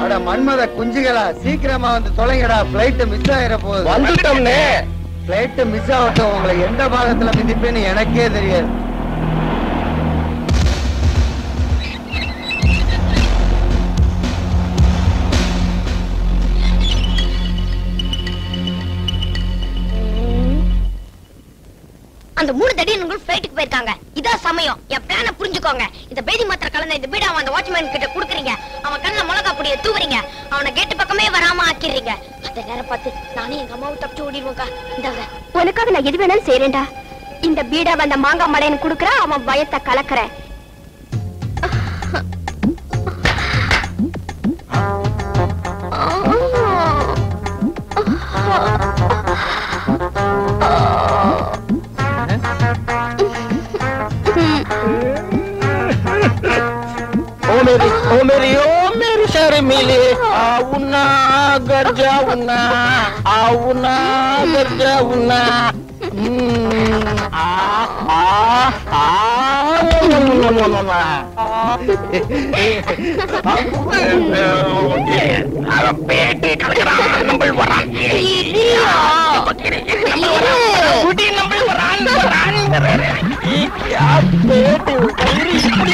அட மன்மத குஞ்சுகளா சீக்கிரமா வந்து தொலைங்கடா பிளைட் மிஸ் ஆயிர போகுது வந்துட்டோம்னே பிளைட் மிஸ் ஆகட்டும் உங்களை எந்த பாகத்துல மிதிப்பேன்னு எனக்கே தெரியாது அந்த மூணு தடியன்கள் ஃபிளைட்டுக்கு போயிருக்காங்க இதான் சமயம் என் பிளான புரிஞ்சுக்கோங்க இந்த பேதி மாத்திரை கலந்த இந்த பீடா அந்த வாட்ச்மேன் கிட்ட குடுக்குறீங்க அவன் கண்ணுல மிளகா பொடிய தூவுறீங்க அவனை கேட்டு பக்கமே வராம ஆக்கிடுறீங்க அந்த நேரம் பார்த்து நானே எங்க அம்மாவும் தப்பிச்சு ஓடிடுவோங்க இந்தாங்க உனக்காக நான் எது வேணாலும் செய்யறேன்டா இந்த பீடா வந்த மாங்காய் மலையன் குடுக்கற அவன் பயத்தை கலக்குற ओ मेरी ओ मेरी ओ मेरी शर्मिले आओ ना घर जाओ ना आओ ना घर जाओ ना हम्म, आ आ आ no, no, no, no, no. பேட்டி கலக்கிறான் நம்பள் வரான் குடி நம்பள் வரான் வரான் பேட்டி இப்படி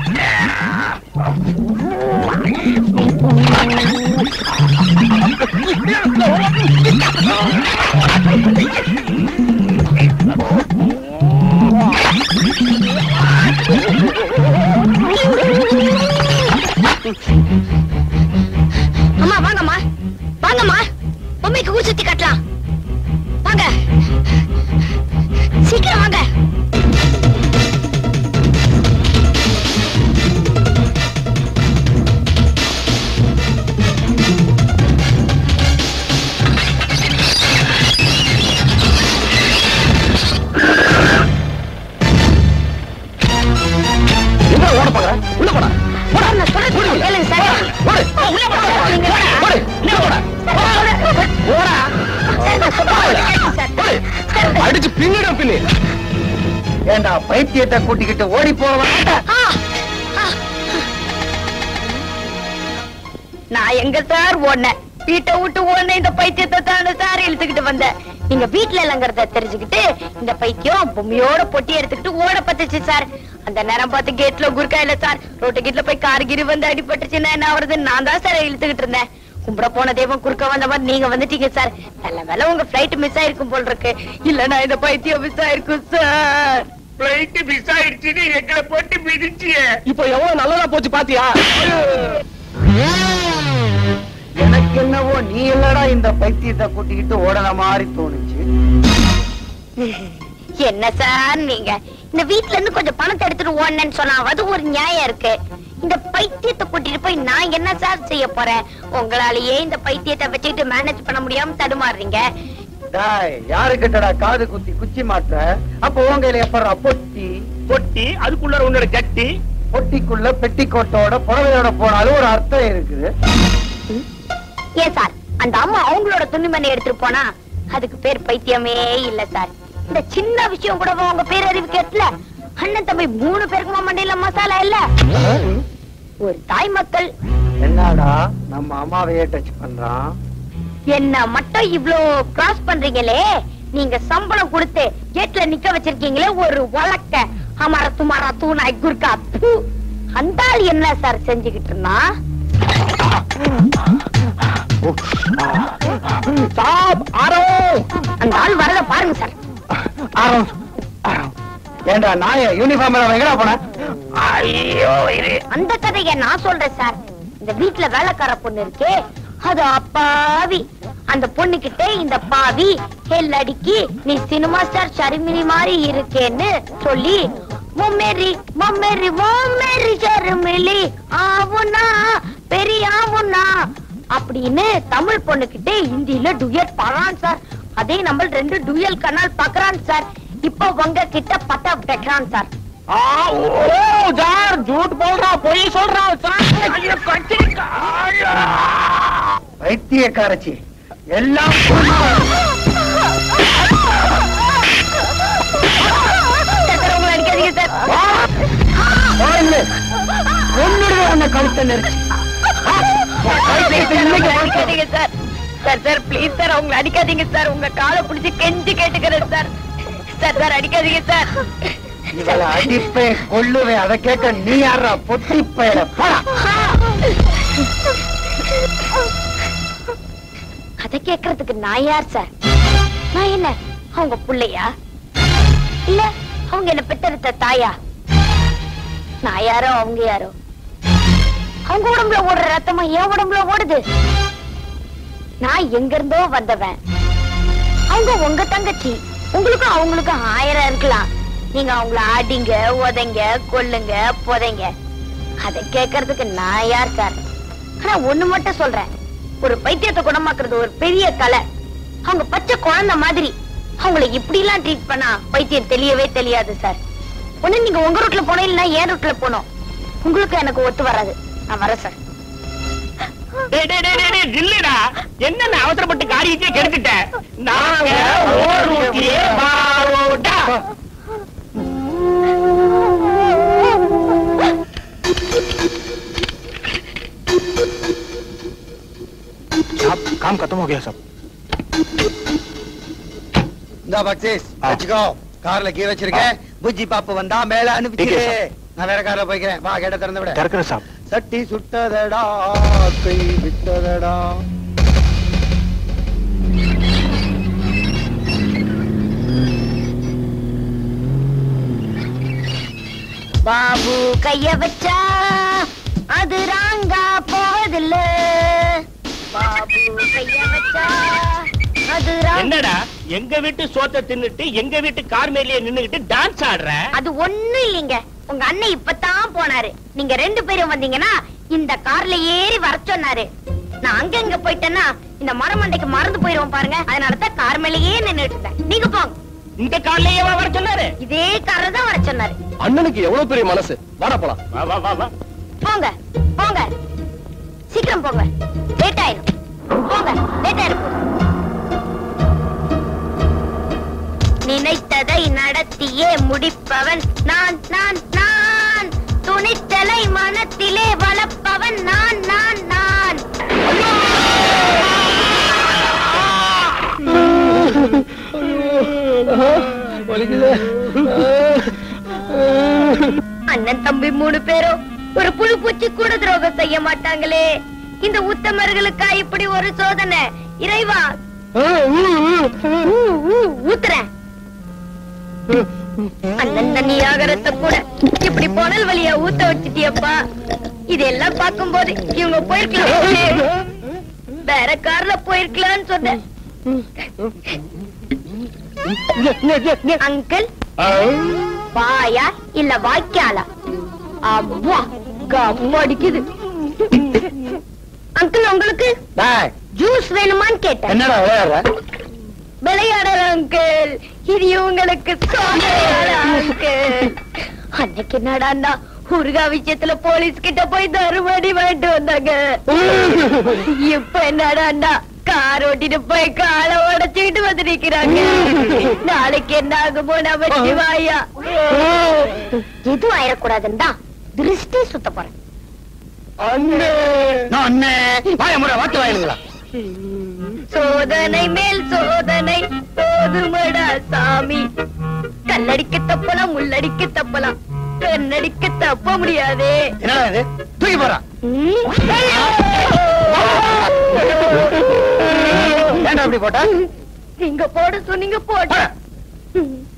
அம்மா வாங்கம்மா வாங்கம்மா பொம்மைக்கு ஊர் சுத்தி காட்டலாம் வாங்க சீக்கிரம் வாங்க எங்க ஓட பாக்குற உள்ள போடா போடா நான் சொல்றது கேளுங்க சார் ஓடு உள்ள போடா நீங்க வாடா. ஓடு உள்ள போடா ஓடா சார், நான் சொல்றது கேளுங்க சார். ஓடு அடிச்சு பின்னிடும் பின்னி ஏண்டா பைத்தியத்தை கூட்டிக்கிட்டு ஓடி போவா ஆ, ஆ. நான் எங்க சார் ஓடினேன் வீட்டை விட்டு ஓடின இந்த பைத்தியத்தை தானே சார் இழுத்துக்கிட்டு வந்தேன் நீங்க வீட்டுல இல்லங்கிறத தெரிஞ்சுக்கிட்டு இந்த பைத்தியம் பொம்மையோட பொட்டி எடுத்துக்கிட்டு ஓட பத்துச்சு சார் அந்த நேரம் பார்த்து கேட்ல குறுக்கா இல்ல சார் ரோட்டு கேட்ல போய் கார் கிரி வந்து அடிபட்டுச்சுன்னா என்ன ஆகுறது நான் தான் சார் இழுத்துக்கிட்டு இருந்தேன் கும்பிட போன தெய்வம் குறுக்க வந்த மாதிரி நீங்க வந்துட்டீங்க சார் நல்ல வேலை உங்க பிளைட் மிஸ் ஆயிருக்கும் போல் இருக்கு இல்லன்னா இந்த பைத்தியம் மிஸ் ஆயிருக்கும் சார் பிளைட் மிஸ் ஆயிடுச்சுன்னு எங்களை போட்டு மிதிச்சிய இப்போ எவ்வளவு நல்லதா போச்சு பாத்தியா எனக்கு என்னவோ நீ இல்லடா இந்த பைத்தியத்தை கூட்டிக்கிட்டு ஓடன மாதிரி தோணுச்சு என்ன சார் நீங்க இந்த வீட்ல இருந்து கொஞ்சம் பணத்தை எடுத்துட்டு ஓடனேன்னு சொன்னாவது ஒரு நியாயம் இருக்கு இந்த பைத்தியத்தை கூட்டிட்டு போய் நான் என்ன சார் செய்ய போறேன் உங்களாலேயே இந்த பைத்தியத்தை வச்சுக்கிட்டு மேனேஜ் பண்ண முடியாம தடுமாறுறீங்க டாய் யாருக்கிட்டடா காது குத்தி குச்சி மாட்ட அப்போ உங்க எப்பறா பொட்டி பொட்டி அதுக்குள்ள உன்னோட கட்டி பொட்டிக்குள்ள பெட்டிக்கோட்டோட புடவையோட போனாலும் ஒரு அர்த்தம் இருக்குது ஏன் சார் அந்த அம்மா அவங்களோட துணிமணி எடுத்துட்டு போனா அதுக்கு பேர் பைத்தியமே இல்ல சார் இந்த சின்ன விஷயம் கூட உங்க பேரறிவு கேட்கல அண்ணன் தம்பி மூணு பேருக்குமா மண்டையில மசாலா இல்ல ஒரு தாய் மக்கள் என்னடா நம்ம அம்மாவையே டச் பண்றான் என்ன மட்டும் இவ்ளோ கிராஸ் பண்றீங்களே நீங்க சம்பளம் கொடுத்து கேட்ல நிக்க வச்சிருக்கீங்களே ஒரு வழக்க அமர துமாரா தூணாய் குர்கா தூ. அந்த ஆள் என்ன சார் செஞ்சுக்கிட்டு இருந்தா சாப் ஆரோ அந்த ஆள் வரத பாருங்க சார் ஆரம் ஆரம். ஏண்டா நாய யூனிஃபார்ம் எங்கடா போன ஐயோ இது அந்த கதையை நான் சொல்றேன் சார் இந்த வீட்ல வேலைக்கார பொண்ணு இருக்கே அது அப்பாவி அந்த பொண்ணு கிட்ட இந்த பாவி ஹெல்லடிக்கு நீ சினிமா ஸ்டார் ஷர்மினி மாதிரி இருக்கேன்னு சொல்லி மொம்மேரி மொம்மேரி மொம்மேரி ஷர்மிலி ஆவுனா பெரிய ஆவுனா அப்படின்னு தமிழ் பொண்ணு கிட்ட ஹிந்தியில டுயட் பாடுறான் சார் அதே நம்ம ரெண்டு டுயல் கனால் பாக்குறான் சார் இப்போ உங்க கிட்ட பட்ட வைக்கிறான் சார் आ, ओ यार झूठ बोल रहा कोई सुन रहा है ये कच्ची பைத்தியக்காரச்சி எல்லாம் சார், உங்களை அடிக்காதீங்க சார் ஒன்னுடைய அந்த கழுத்தை நெரிச்சு அடிக்காதீங்க sir sir sir please sir அவங்களை அடிக்காதீங்க சார் உங்க காலை பிடிச்சி கெஞ்சி கேட்டுக்கிறேன் சார் சார் சார் அடிக்காதீங்க சார் இவளை அடிப்பேன் கொள்ளுவேன் அதை கேட்க நீ யாரா பொட்டி பயல போடா அத கேக்குறதுக்கு நான் யார் சார் நான் என்ன அவங்க புள்ளையா இல்ல அவங்க என்ன பெற்றெடுத்த தாயா நான் யாரோ அவங்க யாரோ அவங்க உடம்புல ஓடுற ரத்தமா என் உடம்புல ஓடுது நான் எங்க இருந்தோ வந்தவன் அவங்க உங்க தங்கச்சி உங்களுக்கும் அவங்களுக்கும் ஆயிரம் இருக்கலாம் நீங்க அவங்கள ஆடிங்க உதைங்க கொல்லுங்க புதைங்க அதை கேட்கறதுக்கு நான் யார் சார் ஆனா ஒண்ணு மட்டும் சொல்றேன் ஒரு பைத்தியத்தை குணமாக்குறது ஒரு பெரிய கலை அவங்க பச்சை குழந்தை மாதிரி அவங்கள இப்படி எல்லாம் ட்ரீட் பண்ணா பைத்தியம் தெரியவே தெரியாது சார் ஒண்ணு நீங்க உங்க ரூட்ல போனோம் இல்ல என் ரூட்ல போனோம் உங்களுக்கு எனக்கு ஒத்து வராது நான் வரேன் சார் டேய், டேய், டேய், டேய், டேய், நில்லுடா என்ன அவசரப்பட்டு காரியத்தையே கெடுத்துட்ட நாங்க ஓர் ரூட்லயே வாரோடா. साहब काम खत्म हो गया सब இந்த பக்சீஸ் ஆ. வச்சுக்கோ கார்ல கீ வச்சிருக்கேன் புஜ்ஜி பாப்பு வந்தா மேல அனுப்பிச்சிரு ठीक है, நான் வேற கார்ல போய்க்கிறேன் வா கேட்ட திறந்து விட डर कर साहब சட்டி சுட்டதடா கை விட்டதடா பாபு கைய வச்சா அது ராங்கா போவதில்ல பாபு கைய வச்சா அது ராங்கா என்னடா எங்க வீட்டு சோத்தை தின்னுட்டு எங்க வீட்டு கார் மேலேயே நின்னுகிட்டு டான்ஸ் ஆடுற அது ஒண்ணு இல்லைங்க உங்க அண்ணன் இப்பதான் போனாரு நீங்க ரெண்டு பேரும் வந்தீங்கன்னா இந்த கார்ல ஏறி வர சொன்னாரு நான் அங்க இங்க போயிட்டேன்னா இந்த மரமண்டைக்கு மறந்து போயிருவோம் பாருங்க அதனாலதான் கார் மேலேயே நின்னுட்டு இருந்தேன் நீங்க போங்க இந்த கார்லயே வர சொன்னாரு இதே கார்ல தான் வர சொன்னாரு அண்ணனுக்கு எவ்வளவு பெரிய மனசு வாடா போலாம் வா வா வா வா போங்க போங்க சீக்கிரம் போங்க லேட் ஆயிரும் போங்க லேட் ஆயிரும் நினைத்ததை நடத்தியே முடிப்பவன் நான் நான் நான் துணிச்சலை மனத்திலே வளர்ப்பவன் நான் நான் நான் அண்ணன் தம்பி மூணு பேரும் ஒரு புழு பூச்சி கூட துரோகம் செய்ய மாட்டாங்களே இந்த உத்தமர்களுக்கா இப்படி ஒரு சோதனை இறைவா ஊ, ஊ, ஊத்துறேன் அண்ணன் தண்ணி ஆகரத்தை கூட இப்படி புனல் வழியா ஊத்த வச்சிட்டியப்பா இதெல்லாம் பார்க்கும்போது இவங்க போயிருக்கலாம் வேற கார்ல போயிருக்கலாம்னு சொன்னேன் அங்கிள் வாயா இல்ல வாய்க்காலா அவ்வா கம்ம அடிக்குது அங்கிள் உங்களுக்கு டேய், ஜூஸ் வேணுமான்னு கேட்டேன் என்னடா விளையாடுற விளையாடுற அங்கிள் இது இவங்களுக்கு சோதனையான அங்கிள் அன்னைக்கு என்னடான்னா ஊருகா விஷயத்துல போலீஸ் கிட்ட போய் தருமடி வாங்கிட்டு வந்தாங்க இப்ப என்னடான்னா கார் ஓட்டிட்டு போய் காலை உடைச்சுக்கிட்டு வந்து நிக்கிறாங்க நாளைக்கு என்ன ஆகுமோ நம்ம சிவாயா எதுவும் ஆயிடக்கூடாதுன்னு தான் திருஷ்டி சுத்த போறேன் நான் அண்ணே வாய முறை வாத்து வாயிலுங்களா சோதனை மேல் சோதனை போதுமடா சாமி கல்லடிக்க தப்பலாம் முள்ளடிக்க தப்பலாம் கண்ணடிக்க தப்ப முடியாதே என்னடா இது தூக்கி போறா ம். ஏன்டா அப்படி போட்டா நீங்க போட சொன்னீங்க போட்ட போடா. ம்.